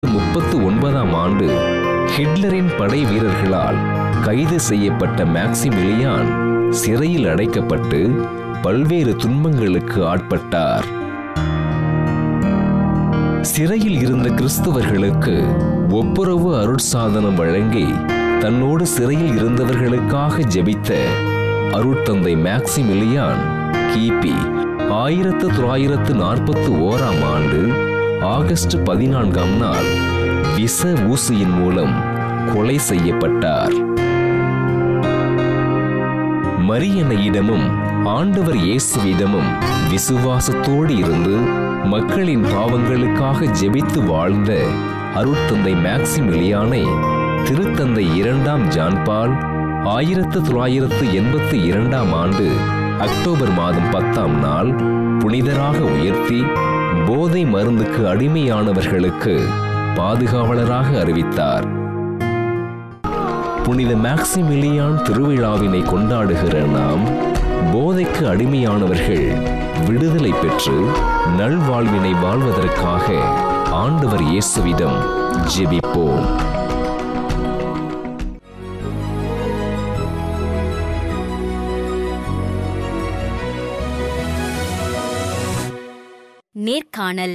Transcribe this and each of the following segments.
முப்பத்து ஒன்பதாம் ஆண்டு ஹிட்லரின் படை வீரர்களால் கைது செய்யப்பட்ட மேக்சிமிலியான் சிறையில் அடைக்கப்பட்டு பல்வேறு துன்பங்களுக்கு ஆட்பட்டார் சிறையில் இருந்த கிறிஸ்தவர்களுக்கு ஒப்புரவு அருட்சாதனம் வழங்கி தன்னோடு சிறையில் இருந்தவர்களுக்காக ஜெபித்த அருட்தந்தை மேக்சிமிலியான் கிபி ஆயிரத்து தொள்ளாயிரத்து நாற்பத்து ஓராம் ஆண்டு ஆகஸ்ட் பதினான்காம் நாள் விச ஊசியின் மூலம் கொலை செய்யப்பட்டார் மரியன்னையிடமும் ஆண்டவர் இயேசுவிடமும் விசுவாசத்தோடு இருந்து மக்களின் பாவங்களுக்காக ஜெபித்து வாழ்ந்த அருட்தந்தை மேக்சிமிலியானை திருத்தந்தை இரண்டாம் ஜான்பால் ஆயிரத்து தொள்ளாயிரத்து எண்பத்தி இரண்டாம் ஆண்டு அக்டோபர் மாதம் பத்தாம் நாள் புனிதராக உயர்த்தி போதை மருந்துக்கு அடிமையானவர்களுக்கு பாதுகாவலராக அறிவித்தார் புனித மேக்சிமிலியான் திருவிழாவினை கொண்டாடுகிற நாம் போதைக்கு அடிமையானவர்கள் விடுதலை பெற்று நல்வாழ்வினை வாழ்வதற்காக ஆண்டவர் இயேசுவிடம் ஜெபிப்போம் நேர்காணல்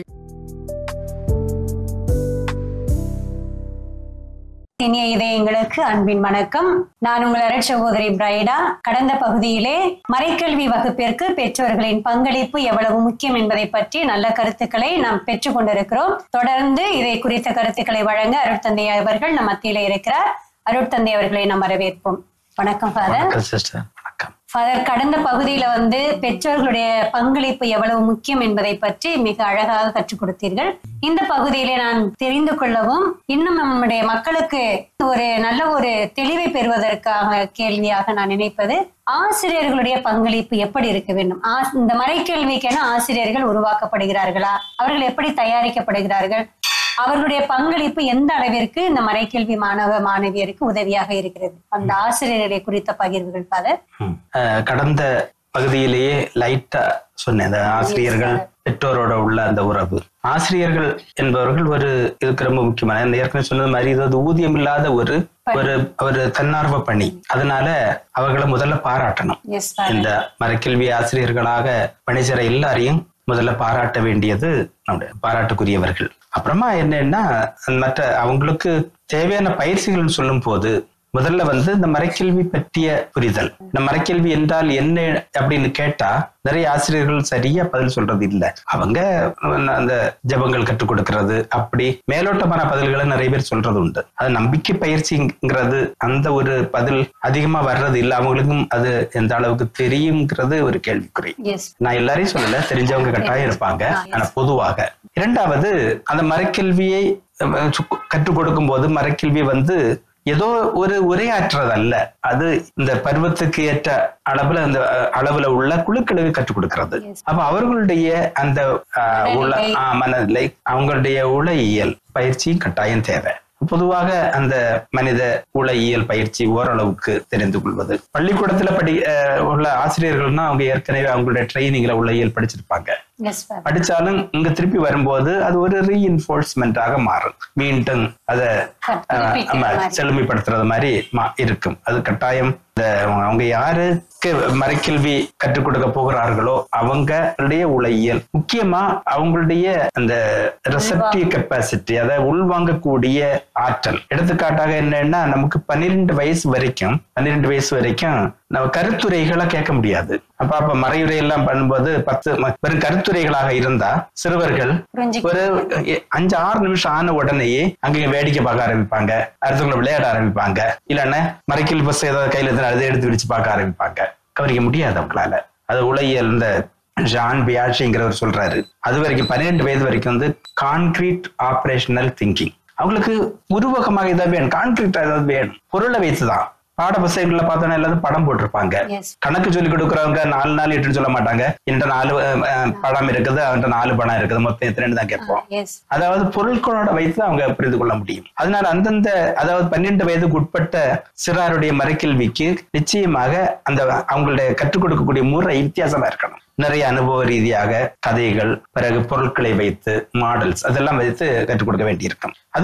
இனிய இதயங்களுக்கு அன்பின் வணக்கம் நான் உங்கள் அரட் சகோதரி பிரைடா கடந்த பகுதியிலே மறைக்கல்வி வகுப்பிற்கு பெற்றோர்களின் பங்களிப்பு எவ்வளவு முக்கியம் என்பதை பற்றி நல்ல கருத்துக்களை நாம் பெற்றுக் கொண்டிருக்கிறோம் தொடர்ந்து இதை குறித்த கருத்துக்களை வழங்க அருட்தந்தை அவர்கள் நம் மத்தியில இருக்கிறார் அருட்தந்தை அவர்களை நாம் வரவேற்போம் வணக்கம் ஃபாதர் வணக்கம் சிஸ்டர் வணக்கம் ஃபாதர் கடந்த பகுதியில வந்து பெற்றோர்களுடைய பங்களிப்பு எவ்வளவு முக்கியம் என்பதை பற்றி மிக அழகாக கற்றுக் கொடுத்தீர்கள் இந்த பகுதியிலே நான் தெரிந்து கொள்ளவும் இன்னும் நம்முடைய மக்களுக்கு ஒரு நல்ல ஒரு தெளிவை பெறுவதற்காக கேள்வியாக நான் நினைப்பது ஆசிரியர்களுடைய பங்களிப்பு எப்படி இருக்க வேண்டும் ஆ- இந்த மறைக்கல்விக்கென ஆசிரியர்கள் உருவாக்கப்படுகிறார்களா அவர்கள் எப்படி தயாரிக்கப்படுகிறார்கள் அவர்களுடைய பங்களிப்பு எந்த அளவிற்கு இந்த மறைக்கல்வி மாணவ மாணவியருக்கு உதவியாக இருக்கிறது அந்த ஆசிரியர்களை குறித்த பகிர்வுகள் ஃபாதர் ம். அஹ், கடந்த பகுதியிலேயே லைட்டா சொன்னேன் அந்த ஆசிரியர்கள் பெற்றோரோட உள்ள அந்த உறவு ஆசிரியர்கள் என்பவர்கள் ஒரு இதுக்கு ரொம்ப முக்கியமான இந்த ஏற்கனவே சொன்னது மாதிரி இது ஒரு ஊதியம் இல்லாத ஒரு ஒரு ஒரு தன்னார்வ பணி அதனால அவர்களை முதல்ல பாராட்டணும் எஸ் இந்த மரக்கல்வி ஆசிரியர்களாக பணிசர எல்லாரையும் முதல்ல பாராட்ட வேண்டியது நம்முடைய பாராட்டுக்குரியவர்கள் அப்புறமா என்னன்னா மற்ற அவங்களுக்கு தேவையான பயிற்சிகள் சொல்லும் போது முதல்ல வந்து இந்த மறைக்கல்வி பற்றிய புரிதல் இந்த மறைக்கல்வி என்றால் என்ன அப்படின்னு கேட்டா நிறைய ஆசிரியர்கள் சரியா பதில் சொல்றது இல்ல அவங்க அந்த ஜெபங்கள் கற்றுக் கொடுக்கறது அப்படி மேலோட்டமான பதில்களை நிறைய பேர் சொல்றது உண்டு அது நம்பிக்கை பயிற்சிங்கிறது அந்த ஒரு பதில் அதிகமா வர்றது இல்ல அவங்களுக்கும் அது எந்த அளவுக்கு தெரியுங்கிறது ஒரு கேள்விக்குறி எஸ் நான் எல்லாரையும் சொல்லல தெரிஞ்சவங்க கட்டாயம் இருப்பாங்க ஆனா பொதுவாக இரண்டாவது அந்த மரக்கல்வியை அஹ், சு- கற்றுக் கொடுக்கும் போது மரக்கல்வி வந்து ஏதோ ஒரு உரையாற்றுறது அல்ல அது இந்த பருவத்துக்கு ஏற்ற அளவுல அந்த அஹ், அளவுல உள்ள குழுக்களுக்கு கற்றுக் கொடுக்கிறது Yes. அப்ப அவர்களுடைய அந்த அஹ், உள மனநிலை. ஆஹ், மனநிலை அவங்களுடைய உளயியல் பயிற்சியும் கட்டாயம் தேவை பொதுவாக அந்த மனித உளயியல் பயிற்சி ஓரளவுக்கு தெரிந்து கொள்வது பள்ளிக்கூடத்துல படி அஹ், உள்ள ஆசிரியர்கள்னா அவங்க ஏற்கனவே அவங்களுடைய ட்ரைனிங்ல உளயியல் படிச்சிருப்பாங்க எஸ் படிச்சாலும் இங்க திருப்பி வரும்போது அது ஒரு ரீஇன்ஃபோர்ஸ்மெண்டாக மாறும் மீண்டும் அத அஹ், திருப்பிக்கிற ஆமா, மாதிரி. செழுமைப்படுத்துறது மாதிரி மா- இருக்கும் அது கட்டாயம் இந்த அவங்க- அவங்க யாருக்கு மறைக்கல்வி கற்றுக் கொடுக்க போகிறார்களோ அவங்களுடைய உளயியல் முக்கியமா அவங்களுடைய அந்த ரெசப்டிவ் கெப்பாசிட்டி அதை உள்வாங்கக்கூடிய ஆற்றல் எடுத்துக்காட்டாக என்னன்னா நமக்கு பன்னிரெண்டு வயசு வரைக்கும் பன்னிரெண்டு வயசு வரைக்கும் நம்ம கருத்துரைகளை கேட்க முடியாது அப்ப அப்ப மறையுரை எல்லாம் பண்ணும்போது பத்து ம- வெறும் கருத்துரைகளாக இருந்தா சிறுவர்கள் புரிஞ்சுக்க ஒரு எ- அஞ்சு ஆறு நிமிஷம் ஆன உடனேயே அங்க வேடிக்கை பார்க்க ஆரம்பிப்பாங்க அடுத்தவங்களை விளையாட ஆரம்பிப்பாங்க இல்லைன்னா மறைக்கல் பஸ் ஏதாவது கையில இருந்தா அதை எடுத்து விரிச்சு பார்க்க ஆரம்பிப்பாங்க கவனிக்க முடியாது அவங்களால அது உலகியல் இந்த ஜான் பியாஷிங்கிறவர் சொல்றாரு அது வரைக்கும் பன்னிரெண்டு வயது வரைக்கும் வந்து கான்கிரீட் ஆபரேஷனல் திங்கிங் அவங்களுக்கு உருவகமாக ஏதாவது வேணும் கான்கிரீட்டா ஏதாவது வேணும் பொருளை வைத்துதான் பாட புத்தகங்கள்ல பார்த்தோன்னா எல்லாரும் படம் போட்டிருப்பாங்க எஸ் கணக்கு சொல்லி கொடுக்குறவங்க நாலு நாள் எட்டுன்னு சொல்ல மாட்டாங்க என்கிட்ட நாலு அஹ், அஹ், படம் இருக்குது அவன்கிட்ட நாலு படம் இருக்குது மொத்தம் எத்தனைன்னு தான் கேட்போம் எஸ் அதாவது பொருட்களோட வைத்து அவங்க புரிந்து கொள்ள முடியும் அதனால அந்தந்த அதாவது பன்னெண்டு வயதுக்கு உட்பட்ட சிறாருடைய மறைக்கல்விக்கு நிச்சயமாக அந்த அவங்களுடைய கற்றுக் கொடுக்கக்கூடிய முறை வித்தியாசமா இருக்கணும் நிறைய அனுபவ ரீதியாக கதைகள் பிறகு பொருட்களை வைத்து மாடல்ஸ் அதெல்லாம் வைத்து கற்றுக் கொடுக்க வேண்டியிருக்கும் அது